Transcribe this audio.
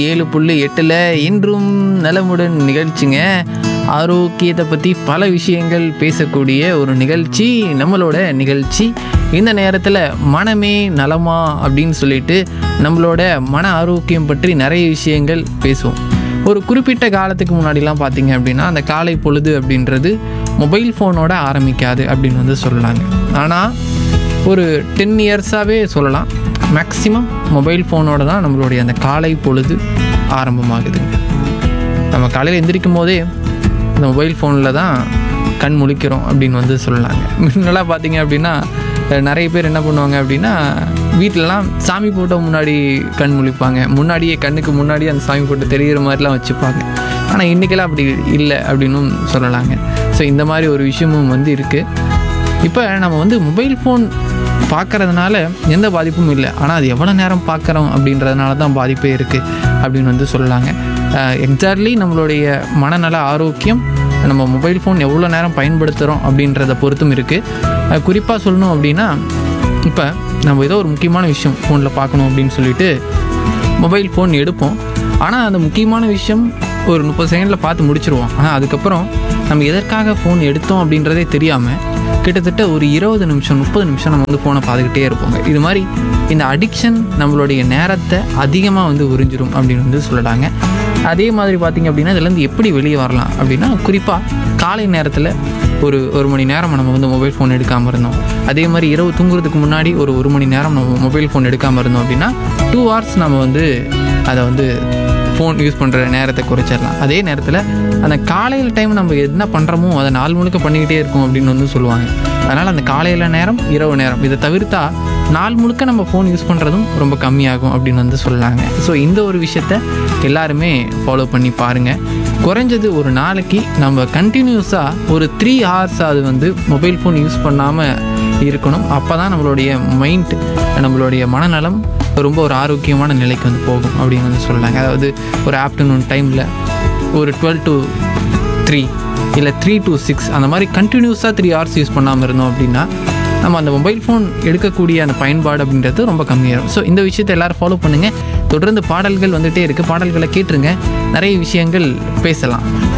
ஏழு புள்ளி எட்டில் இன்றும் நலமுடன் நிகழ்ச்சிங்க ஆரோக்கியத்தை பற்றி பல விஷயங்கள் பேசக்கூடிய ஒரு நிகழ்ச்சி நம்மளோட நிகழ்ச்சி இந்த நேரத்தில் மனமே நலமா அப்படின்னு சொல்லிட்டு நம்மளோட மன ஆரோக்கியம் பற்றி நிறைய விஷயங்கள் பேசுவோம் ஒரு குறிப்பிட்ட காலத்துக்கு முன்னாடிலாம் பார்த்தீங்க அப்படின்னா அந்த காலை பொழுது அப்படின்றது மொபைல் ஃபோனோட ஆரம்பிக்காது அப்படின்னு வந்து சொல்லலாங்க ஆனால் ஒரு டென் இயர்ஸாகவே சொல்லலாம் மேக்ஸிமம் மொபைல் ஃபோனோட தான் நம்மளுடைய அந்த காலை பொழுது ஆரம்பமாகுதுங்க நம்ம காலையில் எந்திரிக்கும் போதே இந்த மொபைல் ஃபோனில் தான் கண் முழிக்கிறோம் அப்படின்னு வந்து சொல்லலாங்க முன்னெல்லாம் பார்த்தீங்க அப்படின்னா அஹ், நிறைய பேர் என்ன பண்ணுவாங்க அப்படின்னா வீட்டிலலாம் சாமி போட்டோ முன்னாடி கண் முழிப்பாங்க முன்னாடியே கண்ணுக்கு முன்னாடியே அந்த சாமி போட்டோ தெரிகிற மாதிரிலாம் வச்சுப்பாங்க ஆனால் இன்றைக்கெல்லாம் அப்படி இல்லை அப்படின்னும் சொல்லலாங்க ஸோ இந்த மாதிரி ஒரு விஷயமும் வந்து இருக்குது இப்போ நம்ம வந்து மொபைல் ஃபோன் பார்க்கறதுனால எந்த பாதிப்பும் இல்லை ஆனால் அது எவ்வளோ நேரம் பார்க்குறோம் அப்படின்றதுனால தான் பாதிப்பே இருக்குது அப்படின்னு வந்து சொல்லலாங்க எக்ஸாக்ட்லி நம்மளுடைய மனநல ஆரோக்கியம் நம்ம மொபைல் ஃபோன் எவ்வளோ நேரம் பயன்படுத்துகிறோம் அப்படின்றத பொறுத்தும் இருக்குது குறிப்பாக சொல்லணும் அப்படின்னா இப்போ நம்ம ஏதோ ஒரு முக்கியமான விஷயம் ஃபோனில் பார்க்கணும் அப்படின்னு சொல்லிட்டு மொபைல் ஃபோன் எடுப்போம் ஆனால் அந்த முக்கியமான விஷயம் ஒரு முப்பது செகண்டில் பார்த்து முடிச்சிருவோம் ஆனால் அதுக்கப்புறம் நம்ம எதற்காக ஃபோன் எடுத்தோம் அப்படின்றதே தெரியாமல் கிட்டத்தட்ட ஒரு இருபது நிமிஷம் முப்பது நிமிஷம் நம்ம வந்து ஃபோனை பார்த்துக்கிட்டே இருப்போங்க இது மாதிரி இந்த அடிக்ஷன் நம்மளுடைய நேரத்தை அதிகமாக வந்து உறிஞ்சிரும் அப்படின்னு வந்து சொல்லலாங்க அதே மாதிரி பார்த்திங்க அப்படின்னா இதுலேருந்து எப்படி வெளியே வரலாம் அப்படின்னா குறிப்பாக காலை நேரத்தில் ஒரு ஒரு மணி நேரம் நம்ம வந்து மொபைல் ஃபோன் எடுக்காமல் இருந்தோம் அதே மாதிரி இரவு தூங்குறதுக்கு முன்னாடி ஒரு ஒரு மணி நேரம் நம்ம மொபைல் ஃபோன் எடுக்காமல் இருந்தோம் அப்படின்னா டூ ஹவர்ஸ் நம்ம வந்து அதை வந்து ஃபோன் யூஸ் பண்ணுற நேரத்தை குறைச்சிடலாம் அதே நேரத்தில் அந்த காலையில் டைம் நம்ம என்ன பண்ணுறோமோ அதை நாள் முழுக்க பண்ணிக்கிட்டே இருக்கும் அப்படின்னு வந்து சொல்லுவாங்க அதனால் அந்த காலையில் நேரம் இரவு நேரம் இதை தவிர்த்தா நாள் முழுக்க நம்ம ஃபோன் யூஸ் பண்ணுறதும் ரொம்ப கம்மியாகும் அப்படின்னு வந்து சொல்லலாங்க ஸோ இந்த ஒரு விஷயத்த எல்லாருமே ஃபாலோ பண்ணி பாருங்கள் குறைஞ்சது ஒரு நாளைக்கு நம்ம கண்டினியூஸாக ஒரு த்ரீ ஹவர்ஸ் அது வந்து மொபைல் ஃபோன் யூஸ் பண்ணாமல் இருக்கணும் அப்போ தான் நம்மளுடைய மைண்ட் நம்மளுடைய மனநலம் ரொம்ப ஒரு ஆரோக்கியமான நிலைக்கு வந்து போகும் அப்படின்னு வந்து சொல்லலாங்க அதாவது ஒரு ஆஃப்டர்நூன் டைமில் ஒரு டுவெல் டு த்ரீ இல்லை த்ரீ டு சிக்ஸ் அந்த மாதிரி கண்டினியூஸாக த்ரீ ஹவர்ஸ் யூஸ் பண்ணாமல் இருந்தோம் அப்படின்னா நம்ம அந்த மொபைல் ஃபோன் எடுக்கக்கூடிய அந்த பயன்பாடு அப்படின்றது ரொம்ப கம்மியாகும் ஸோ இந்த விஷயத்தை எல்லாரும் ஃபாலோ பண்ணுங்கள் தொடர்ந்து பாடல்கள் வந்துகிட்டே இருக்குது பாடல்களை கேட்டுருங்க நிறைய விஷயங்கள் பேசலாம்